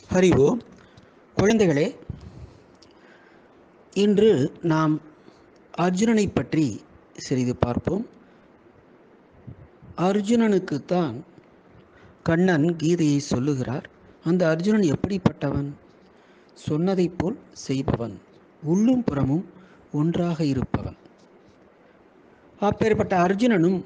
ஹரி ஓம் குழந்தைகளே இன்று நாம் அர்ஜுனனை பற்றி சிறிது பார்ப்போம் அர்ஜுனனுக்குத்தான் கண்ணன் கீதையை சொல்லுகிறார் அந்த அர்ஜுனன் எப்படிப்பட்டவன் சொன்னதைப் போல் செய்பவன் உள்ளும் புறமும் ஒன்றாக இருப்பவன் அப்பேற்பட்ட அர்ஜுனனும்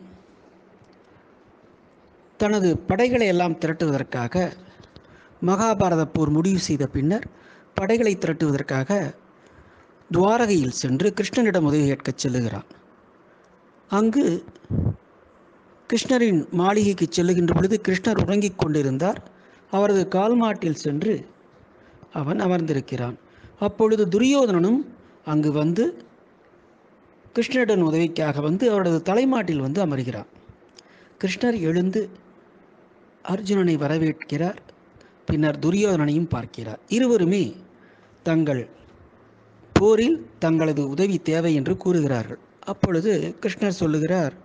தனது படைகளை எல்லாம் திரட்டுவதற்காக மகாபாரத போர் முடிவு செய்த பின்னர் படைகளை திரட்டுவதற்காக துவாரகையில் சென்று கிருஷ்ணனிடம் உதவி கேட்கச் செல்லுகிறான் அங்கு கிருஷ்ணரின் மாளிகைக்கு செல்லுகின்ற பொழுது கிருஷ்ணர் உறங்கிக் கொண்டிருந்தார் அவரது கால்மாட்டில் சென்று அவன் அமர்ந்திருக்கிறான் அப்பொழுது துரியோதனனும் அங்கு வந்து கிருஷ்ணரிடம் உதவிக்காக வந்து அவரது தலைமாட்டில் வந்து அமர்கிறான் கிருஷ்ணர் எழுந்து அர்ஜுனனை வரவேற்கிறார் பின்னர் துரியோதனனையும் பார்க்கிறார் இருவருமே தங்கள் போரில் தங்களது உதவி தேவை என்று கூறுகிறார்கள் அப்பொழுது கிருஷ்ணர் சொல்லுகிறார்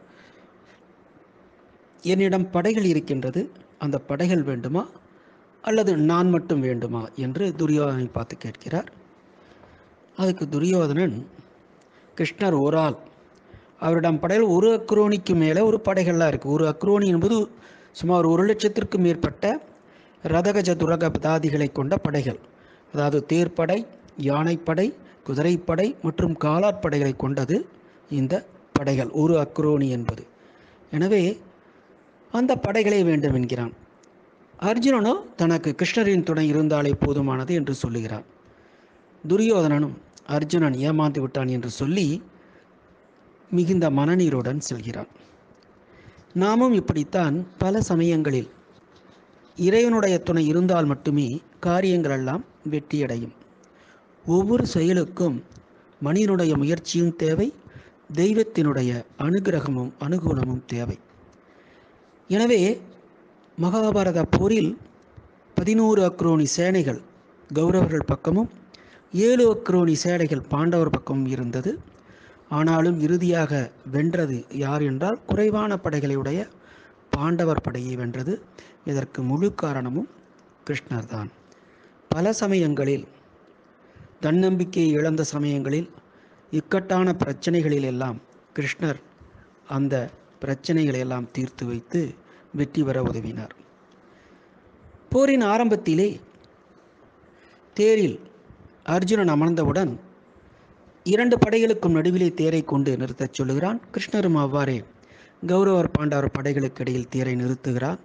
என்னிடம் படைகள் இருக்கின்றது அந்த படைகள் வேண்டுமா அல்லது நான் மட்டும் வேண்டுமா என்று துரியோதனை பார்த்து கேட்கிறார் அதுக்கு துரியோதனன் கிருஷ்ணர் ஒரு ஆள் அவரிடம் படைகள் ஒரு அக்ரோனிக்கு மேலே ஒரு படைகள்லாம் இருக்குது ஒரு அக்ரோனி என்பது சுமார் ஒரு லட்சத்திற்கும் மேற்பட்ட ரதகஜ துரக பதாதிகளை கொண்ட படைகள் அதாவது தேர்ப்படை யானைப்படை குதிரைப்படை மற்றும் காலாட்படைகளை கொண்டது இந்த படைகள் ஒரு அக்ரோனி என்பது எனவே அந்த படைகளே வேண்டும் என்கிறான் அர்ஜுனனோ தனக்கு கிருஷ்ணரின் துணை இருந்தாலே போதுமானது என்று சொல்லுகிறான் துரியோதனனும் அர்ஜுனன் ஏமாந்து விட்டான் என்று சொல்லி மிகுந்த மனநீருடன் செல்கிறான் நாமும் இப்படித்தான் பல சமயங்களில் இறைவனுடைய துணை இருந்தால் மட்டுமே காரியங்கள் எல்லாம் வெற்றியடையும் ஒவ்வொரு செயலுக்கும் மனிதனுடைய முயற்சியும் தேவை தெய்வத்தினுடைய அனுகிரகமும் அனுகூலமும் தேவை எனவே மகாபாரத போரில் பதினோரு அக்ரோனி சேனைகள் கௌரவர்கள் பக்கமும் ஏழு அக்ரோனி சேனைகள் பாண்டவர் பக்கமும் இருந்தது ஆனாலும் இறுதியாக வென்றது யார் என்றால் குறைவான படைகளையுடைய பாண்டவர் படையை வென்றது இதற்கு முழு காரணமும் கிருஷ்ணர் தான் பல சமயங்களில் தன்னம்பிக்கையை இழந்த சமயங்களில் இக்கட்டான பிரச்சனைகளில் எல்லாம் கிருஷ்ணர் அந்த பிரச்சனைகளை எல்லாம் தீர்த்து வைத்து வெற்றி பெற உதவினார் போரின் ஆரம்பத்திலே தேரில் அர்ஜுனன் அமர்ந்தவுடன் இரண்டு படைகளுக்கும் நடுவிலே தேரை கொண்டு நிறுத்தச் சொல்லுகிறான் கிருஷ்ணரும் அவ்வாறே கௌரவர் பாண்டவர் படைகளுக்கு இடையில் தேரை நிறுத்துகிறான்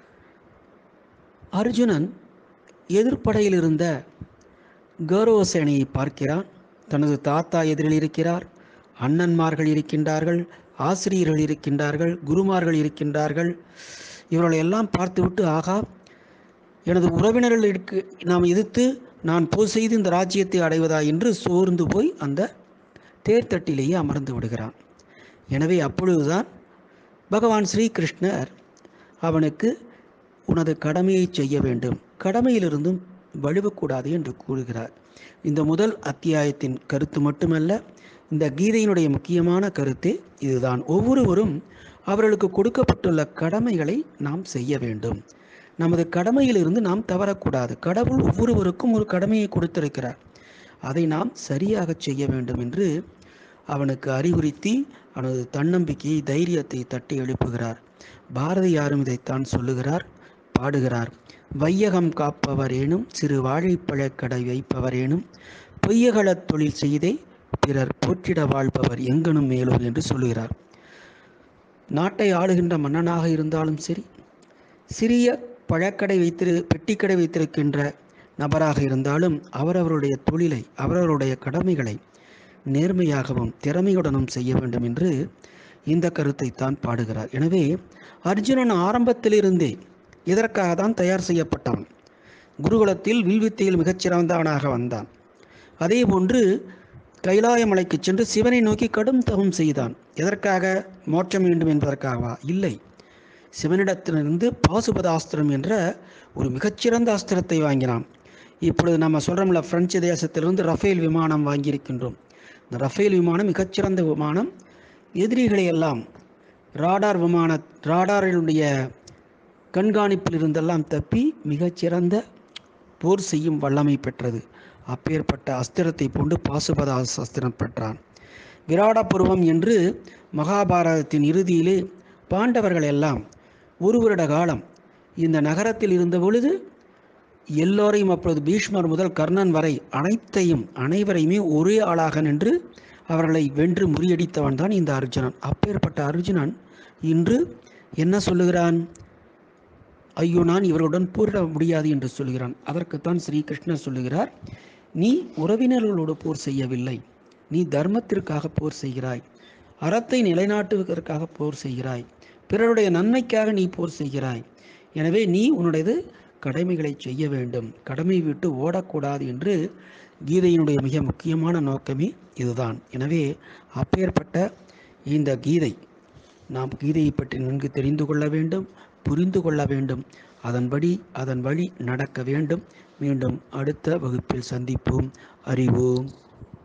அர்ஜுனன் எதிர்ப்படையில் இருந்த கௌரவ சேனையை பார்க்கிறான் தனது தாத்தா எதிரில் இருக்கிறார் அண்ணன்மார்கள் இருக்கின்றார்கள் ஆசிரியர்கள் இருக்கின்றார்கள் குருமார்கள் இருக்கின்றார்கள் இவர்களை எல்லாம் பார்த்துவிட்டு ஆகா எனது உறவினர்கள் இருக்கு நாம் எதிர்த்து நான் போர் செய்து இந்த ராஜ்யத்தை அடைவதா என்று சோர்ந்து போய் அந்த தேர்தட்டிலேயே அமர்ந்து விடுகிறான் எனவே அப்பொழுதுதான் பகவான் ஸ்ரீகிருஷ்ணர் அவனுக்கு உனது கடமையை செய்ய வேண்டும் கடமையிலிருந்தும் வழுவக்கூடாது என்று கூறுகிறார் இந்த முதல் அத்தியாயத்தின் கருத்து மட்டுமல்ல இந்த கீதையினுடைய முக்கியமான கருத்தே இதுதான் ஒவ்வொருவரும் அவர்களுக்கு கொடுக்கப்பட்டுள்ள கடமைகளை நாம் செய்ய வேண்டும் நமது கடமையிலிருந்து நாம் தவறக்கூடாது கடவுள் ஒவ்வொருவருக்கும் ஒரு கடமையை கொடுத்திருக்கிறார் அதை நாம் சரியாக செய்ய வேண்டும் என்று அவனுக்கு அறிவுறுத்தி அவனது தன்னம்பிக்கையை தைரியத்தை தட்டி எழுப்புகிறார் பாரதியாரும் இதைத்தான் சொல்லுகிறார் பாடுகிறார் வையகம் காப்பவரேனும் சிறு வாழைப்பழக்கடை வைப்பவரேனும் பொய்யகளத் தொழில் செய்தே பிறர் போற்றிட வாழ்பவர் எங்கனும் மேலோர் என்று சொல்லுகிறார் நாட்டை ஆளுகின்ற மன்னனாக இருந்தாலும் சரி சிறிய பழக்கடை வைத்திரு பெட்டிக்கடை வைத்திருக்கின்ற நபராக இருந்தாலும் அவரவருடைய தொழிலை அவரவருடைய கடமைகளை நேர்மையாகவும் திறமையுடனும் செய்ய வேண்டும் என்று இந்த கருத்தை தான் பாடுகிறார் எனவே அர்ஜுனன் ஆரம்பத்திலிருந்தே இதற்காக தான் தயார் செய்யப்பட்டவன் குருகுலத்தில் வில்வித்தையில் மிகச்சிறந்தவனாக வந்தான் அதே போன்று கைலாய மலைக்கு சென்று சிவனை நோக்கி கடும் தவம் செய்தான் எதற்காக மோட்சம் வேண்டும் என்பதற்காகவா இல்லை சிவனிடத்திலிருந்து பாசுபதாஸ்திரம் என்ற ஒரு மிகச்சிறந்த அஸ்திரத்தை வாங்கினான் இப்பொழுது நம்ம சொல்கிறோம்ல பிரெஞ்சு தேசத்திலிருந்து ரஃபேல் விமானம் வாங்கியிருக்கின்றோம் இந்த ரஃபேல் விமானம் மிகச்சிறந்த விமானம் எதிரிகளை எல்லாம் ராடார் விமான ராடாரினுடைய கண்காணிப்பில் இருந்தெல்லாம் தப்பி மிகச்சிறந்த போர் செய்யும் வல்லமை பெற்றது அப்பேற்பட்ட அஸ்திரத்தை கொண்டு பாசுபத அஸ்திரம் பெற்றான் விராட பருவம் என்று மகாபாரதத்தின் இறுதியிலே பாண்டவர்கள் எல்லாம் ஒரு வருட காலம் இந்த நகரத்தில் இருந்த பொழுது எல்லோரையும் அப்பொழுது பீஷ்மர் முதல் கர்ணன் வரை அனைத்தையும் அனைவரையுமே ஒரே ஆளாக நின்று அவர்களை வென்று முறியடித்தவன் தான் இந்த அர்ஜுனன் அப்பேற்பட்ட அர்ஜுனன் இன்று என்ன சொல்லுகிறான் ஐயோ நான் இவர்களுடன் போரிட முடியாது என்று சொல்கிறான் அதற்குத்தான் ஸ்ரீகிருஷ்ணர் சொல்லுகிறார் நீ உறவினர்களோடு போர் செய்யவில்லை நீ தர்மத்திற்காக போர் செய்கிறாய் அறத்தை நிலைநாட்டுவதற்காக போர் செய்கிறாய் பிறருடைய நன்மைக்காக நீ போர் செய்கிறாய் எனவே நீ உன்னுடையது கடமைகளை செய்ய வேண்டும் கடமை விட்டு ஓடக்கூடாது என்று கீதையினுடைய மிக முக்கியமான நோக்கமே இதுதான் எனவே அப்பேற்பட்ட இந்த கீதை நாம் கீதையை பற்றி நன்கு தெரிந்து கொள்ள வேண்டும் புரிந்து கொள்ள வேண்டும் அதன்படி அதன் வழி நடக்க வேண்டும் மீண்டும் அடுத்த வகுப்பில் சந்திப்போம் அறிவோம்